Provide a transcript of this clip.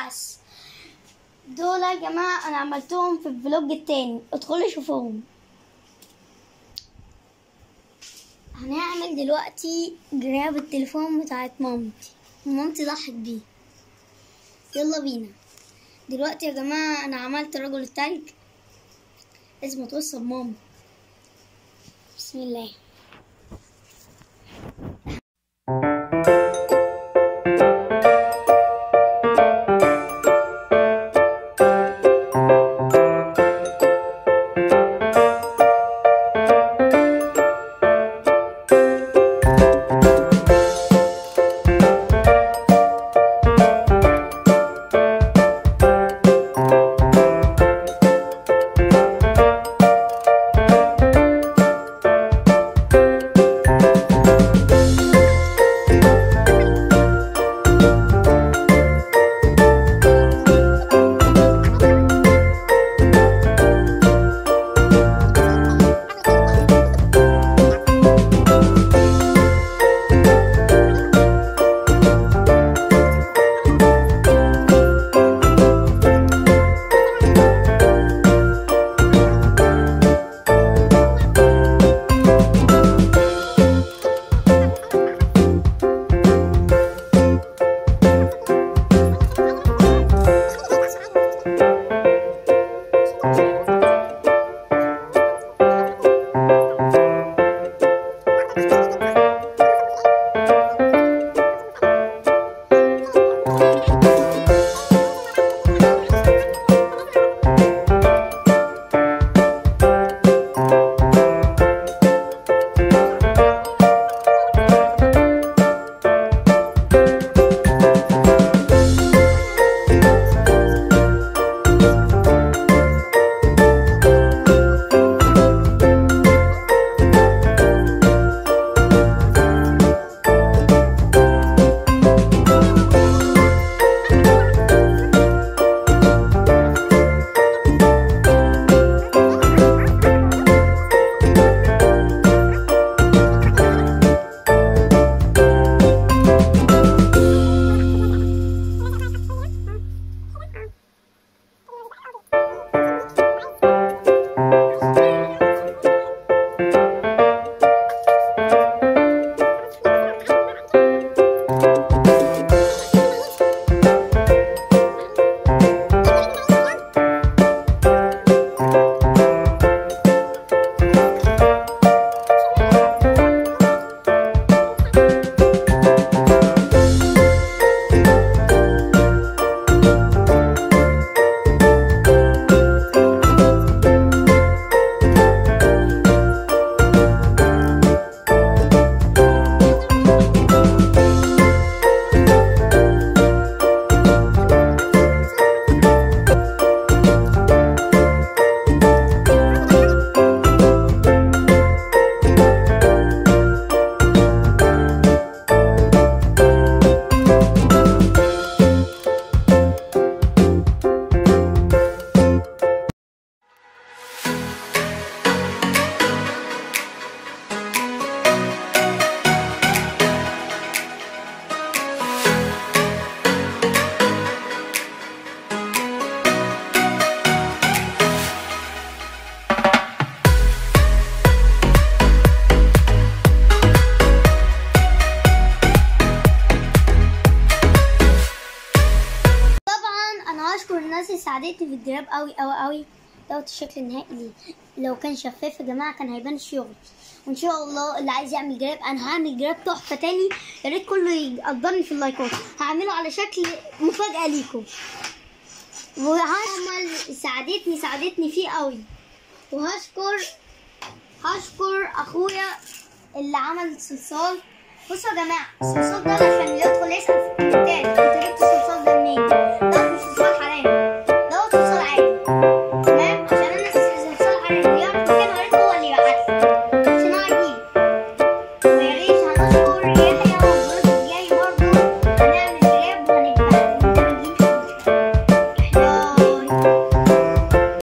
بس دول يا جماعة أنا عملتهم في الفلوج التاني ادخلوا شوفوهم هنعمل دلوقتي جراب التليفون بتاعت مامتي مامتي ضحت بيه يلا بينا دلوقتي يا جماعة أنا عملت رجل التلج لازم أتوصل ماما بسم الله طبعا انا هشكر الناس اللي ساعدتني في الجراب قوي قوي قوي دوت الشكل النهائي ليه لو كان شفاف يا جماعه كان هيبان الشغل وان شاء الله اللي عايز يعمل جراب انا هعمل جراب تحفه تاني يا ريت كله يقدرني في اللايكات هعمله على شكل مفاجاه ليكم وهشكر ساعدتني ساعدتني فيه قوي وهشكر هشكر اخويا اللي عمل صلصال بصوا يا جماعه الصلصال ده عشان اللي يدخل يسال في الكومنتات انت جبت الصلصال ده منين